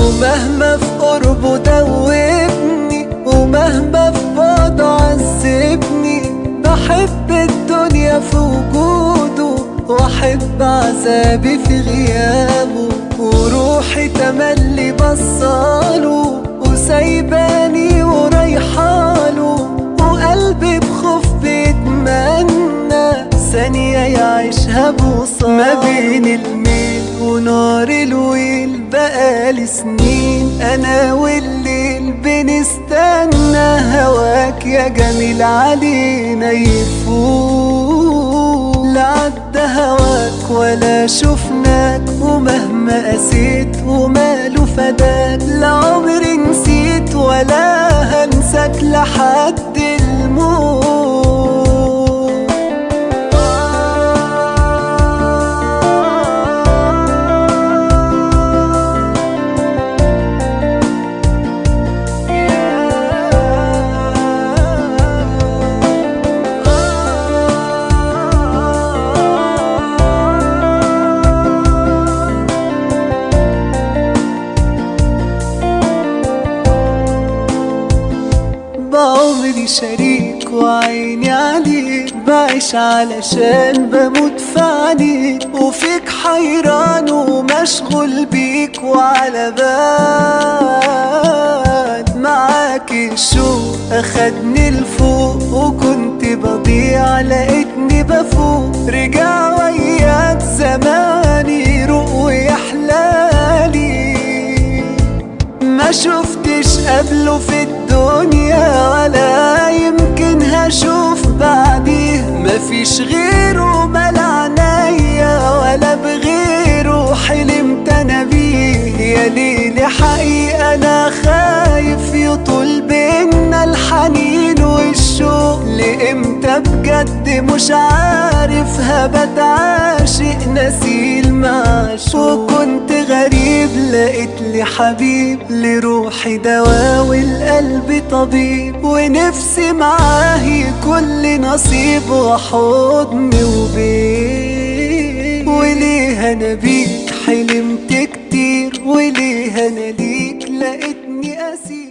ومهما في قربه دوبني ومهما في بعده عذبني بحب الدنيا في وجوده واحب عذابي في غيابه وروحي تملي بصاله وسايباني ورايحاله وقلبي بخوف بيتمنى ثانية يعيشها بوصال ما بين الميل ونار الويل بقالي سنين أنا والليل بنستنى هواك يا جميل علينا يفوق لا عدى هواك ولا شفناك ومهما قسيت وماله فداك لا عمري نسيت ولا هنساك لحد الموت بعمري شريك وعيني عليك بعيش علشان بموت في عينيك وفيك حيران ومشغول بيك وعلى بال معاك الشوق اخدني لفوق وكنت بضيع لقيتني بفوق رجع وياك زماني يروق ويحلالي ما شفتش قبله في الدنيا ولا يمكن هشوف بعديه مفيش غيره مال عينيا ولا بغيره حلمت انا بيه يا ليلي حقيقة انا خايف يطول بينا الحنين والشوق لامتى بجد مش عارف هبت عاشق نسيل معاش وكنت غريب لقيت لي حبيب لروحي دواء والقلب طبيب ونفسي معاه يكون نصيب وحضن وبيت وليه انا بيك حلمت كتير وليه انا ليك لقيتني اسير